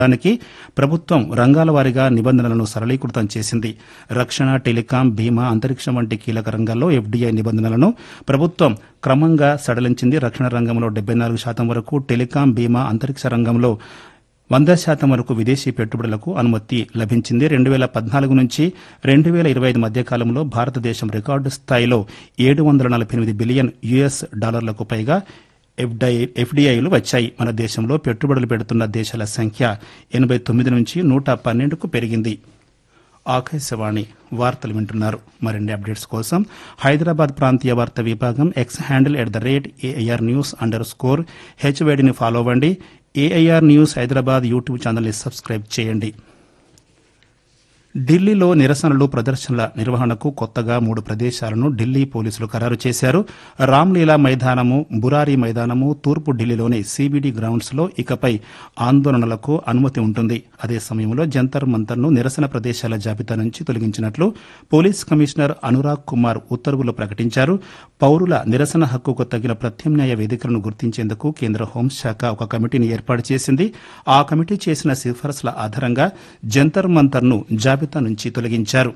దానికి ప్రభుత్వం రంగాల వారీగా నిబంధనలను సరళీకృతం చేసింది రక్షణ టెలికాం బీమా అంతరిక్షం వంటి కీలక రంగాల్లో ఎఫ్డీఐ నిబంధనలను ప్రభుత్వం క్రమంగా సడలించింది రక్షణ రంగంలో డెబ్బై నాలుగు శాతం వరకు టెలికాం బీమా అంతరిక్ష రంగంలో వంద శాతం వరకు విదేశీ పెట్టుబడులకు అనుమతి లభించింది రెండు వేల పద్నాలుగు నుంచి రెండు వేల ఇరవై ఐదు మధ్య కాలంలో భారతదేశం రికార్డు స్థాయిలో ఏడు వందల నలభై ఎనిమిది బిలియన్ యుఎస్ డాలర్లకు పైగా ఎఫ్డీఐలు వచ్చాయి మన దేశంలో పెట్టుబడులు పెడుతున్న దేశాల సంఖ్య ఎనబై తొమ్మిది నుంచి నూట పన్నెండుకు పెరిగింది ఆకాశవాణి వార్తలు వింటున్నారు మరిన్ని అప్డేట్స్ కోసం హైదరాబాద్ ప్రాంతీయ వార్తా విభాగం X handle at the rate AIR news underscore హెచ్వేడిని ఫాలో అవ్వండి ఏఐఆర్ న్యూస్ హైదరాబాద్ యూట్యూబ్ ఛానల్ని సబ్స్క్రైబ్ చేయండి ఢిల్లీలో నిరసనలు ప్రదర్శనల నిర్వహణకు కొత్తగా మూడు ప్రదేశాలను ఢిల్లీ పోలీసులు ఖరారు చేశారు రామ్లీలా మైదానము బురారి మైదానము తూర్పు ఢిల్లీలోని సీబీడీ గ్రౌండ్స్ లో ఇకపై ఆందోళనలకు అనుమతి ఉంటుంది అదే సమయంలో జంతర్ మంతర్ను నిరసన ప్రదేశాల జాబితా నుంచి తొలగించినట్లు పోలీస్ కమిషనర్ అనురాగ్ కుమార్ ఉత్తర్వులు ప్రకటించారు పౌరుల నిరసన హక్కుకు తగిన ప్రత్యామ్నాయ వేదికలను గుర్తించేందుకు కేంద్ర హోంశాఖ ఒక కమిటీని ఏర్పాటు చేసింది ఆ కమిటీ చేసిన సిఫార్సుల ఆధారంగా జంతర్ మంతర్ను జాబితా నుంచి తొలగించారు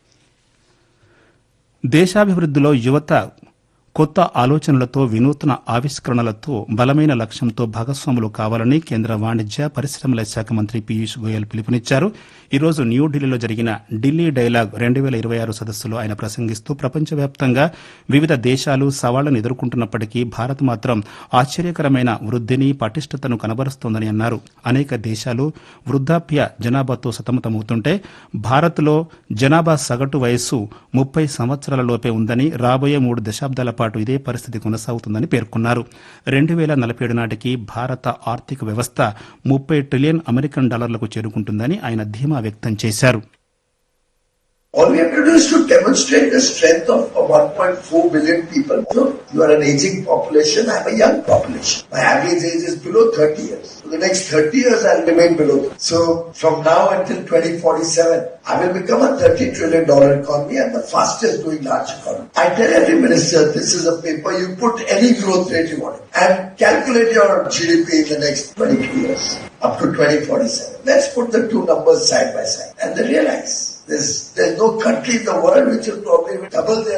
దేశాభివృద్దిలో యువత కొత్త ఆలోచనలతో వినూత్న ఆవిష్కరణలతో బలమైన లక్ష్యంతో భాగస్వాములు కావాలని కేంద్ర వాణిజ్య పరిశ్రమల శాఖ మంత్రి పీయూష్ గోయల్ పిలుపునిచ్చారు ఈరోజు న్యూఢిల్లీలో జరిగిన ఢిల్లీ డైలాగ్ రెండు వేల ఇరవై ఆరు సదస్సులో ఆయన ప్రసంగిస్తూ ప్రపంచవ్యాప్తంగా వివిధ దేశాలు సవాళ్లను ఎదుర్కొంటున్నప్పటికీ భారత్ మాత్రం ఆశ్చర్యకరమైన వృద్దిని పటిష్టతను కనబరుస్తోందని అన్నారు అనేక దేశాలు వృద్ధాప్య జనాభాతో సతమతమవుతుంటే భారత్లో జనాభా సగటు వయస్సు ముప్పై సంవత్సరాల లోపే ఉందని రాబోయే మూడు దశాబ్దాల పాటు ఇదే పరిస్థితి కొనసాగుతుందని పేర్కొన్నారు రెండు వేల నలభై ఏడు నాటికి భారత ఆర్థిక వ్యవస్థ ముప్పై ట్రిలియన్ అమెరికన్ డాలర్లకు చేరుకుంటుందని ఆయన ధీమా వ్యక్తం చేశారు All we have to do is to demonstrate the strength of of 1.4 billion people. Look, you are an aging population, I am a young population. My average age is below 30 years. For the next 30 years, I'll remain below. So from now until 2047, I will become a 30 trillion dollar economy and the fastest growing large economy. I tell every minister, this is a paper, you put any growth rate you want and calculate your GDP in the next 22 years up to 2047. Let's put the two numbers side by side and then realize there's, there's no country in the world which will probably double their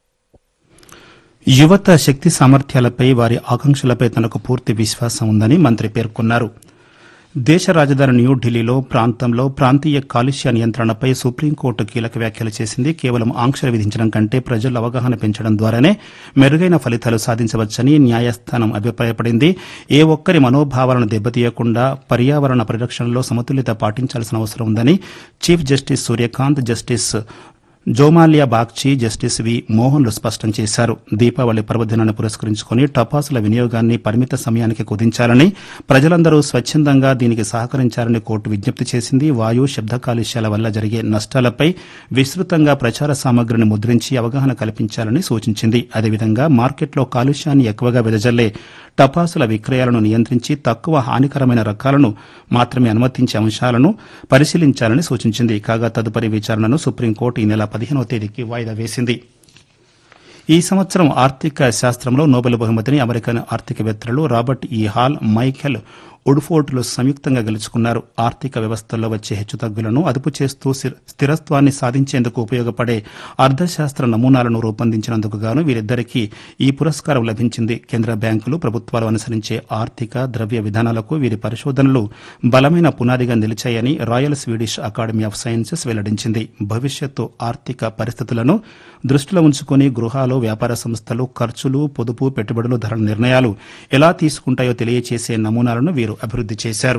యువత శక్తి సామర్థ్యాలపై వారి ఆకాంక్షలపై తనకు పూర్తి విశ్వాసం ఉందని మంత్రి పేర్కొన్నారు దేశ రాజధాని న్యూఢిల్లీలో ప్రాంతంలో ప్రాంతీయ కాలుష్య నియంత్రణపై సుప్రీంకోర్టు కీలక వ్యాఖ్యలు చేసింది కేవలం ఆంక్షలు విధించడం కంటే ప్రజల్లో అవగాహన పెంచడం ద్వారానే మెరుగైన ఫలితాలు సాధించవచ్చని న్యాయస్థానం అభిప్రాయపడింది ఏ ఒక్కరి మనోభావాలను దెబ్బతీయకుండా పర్యావరణ పరిరక్షణలో సమతుల్యత పాటించాల్సిన అవసరం ఉందని chief justice Suryakant justice Joymalya Bagchi justice V మోహన్లు స్పష్టం చేశారు దీపావళి పర్వదినాన్ని పురస్కరించుకుని టపాసుల వినియోగాన్ని పరిమిత సమయానికి కుదించాలని ప్రజలందరూ స్వచ్చందంగా దీనికి సహకరించాలని కోర్టు విజ్ఞప్తి చేసింది వాయు శబ్ద కాలుష్యాల వల్ల జరిగే నష్టాలపై విస్తృతంగా ప్రచార సామగ్రిని ముద్రించి అవగాహన కల్పించాలని సూచించింది అదేవిధంగా మార్కెట్లో కాలుష్యాన్ని ఎక్కువగా వెదజల్లే టపాసుల విక్రయాలను నియంత్రించి తక్కువ హానికరమైన రకాలను మాత్రమే అనుమతించే అంశాలను పరిశీలించాలని సూచించింది కాగా తదుపరి విచారణను సుప్రీంకోర్టు ఈ నెల పదిహేనవ తేదీకి వాయిదా వేసింది ఈ సంవత్సరం ఆర్థిక శాస్త్రంలో నోబెల్ బహుమతిని అమెరికన్ ఆర్థికవేత్తలు రాబర్ట్ ఈ హాల్ మైఖెల్ ఉడ్ఫోర్డ్లు సంయుక్తంగా గెలుచుకున్నారు ఆర్థిక వ్యవస్థల్లో వచ్చే హెచ్చుతగ్గులను అదుపు చేస్తూ స్థిరత్వాన్ని సాధించేందుకు ఉపయోగపడే అర్థశాస్త్ర నమూనాలను రూపొందించినందుకు గాను వీరిద్దరికీ ఈ పురస్కారం లభించింది కేంద్ర బ్యాంకులు ప్రభుత్వాలు అనుసరించే ఆర్థిక ద్రవ్య విధానాలకు వీరి పరిశోధనలు బలమైన పునాదిగా నిలిచాయని royal Swedish academy of sciences వెల్లడించింది భవిష్యత్తు ఆర్థిక పరిస్థితులను దృష్టిలో ఉంచుకుని గృహాలు వ్యాపార సంస్థలు ఖర్చులు పొదుపు పెట్టుబడులు ధరల నిర్ణయాలు ఎలా తీసుకుంటాయో తెలియచేసే నమూనాలను వీరు అభివృద్ది చేశారు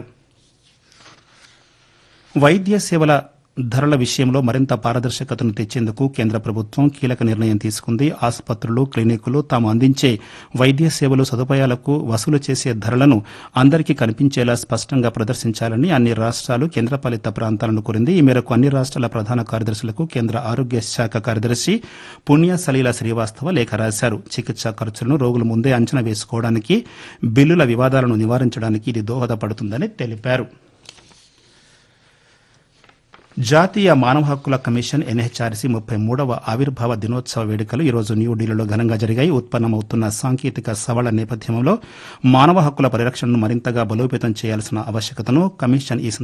వైద్య సేవల ధరల విషయంలో మరింత పారదర్శకతను తెచ్చేందుకు కేంద్ర ప్రభుత్వం కీలక నిర్ణయం తీసుకుంది ఆసుపత్రులు క్లినికులు తాము అందించే వైద్య సేవలు సదుపాయాలకు వసూలు చేసే ధరలను అందరికీ కనిపించేలా స్పష్టంగా ప్రదర్శించాలని అన్ని రాష్ట్రాలు కేంద్రపాలిత ప్రాంతాలను కోరింది ఈ మేరకు అన్ని రాష్ట్రాల ప్రధాన కార్యదర్శులకు కేంద్ర ఆరోగ్య శాఖ కార్యదర్శి పుణ్య సలీల శ్రీవాస్తవ లేఖ రాశారు చికిత్సా ఖర్చులను రోగులు ముందే అంచనా వేసుకోవడానికి బిల్లుల వివాదాలను నివారించడానికి ఇది దోహదపడుతుందని తెలిపారు జాతీయ మానవ హక్కుల కమిషన్ ఎన్హెచ్ఆర్సీ ముప్పై మూడవ ఆవిర్భావ దినోత్సవ వేడుకలు ఈరోజు న్యూఢిల్లీలో ఘనంగా జరిగాయి ఉత్పన్నమవుతున్న సాంకేతిక సవాళ్ల నేపథ్యంలో మానవ హక్కుల పరిరక్షణను మరింతగా బలోపేతం చేయాల్సిన ఆవశ్యకతను కమిషన్ ఈ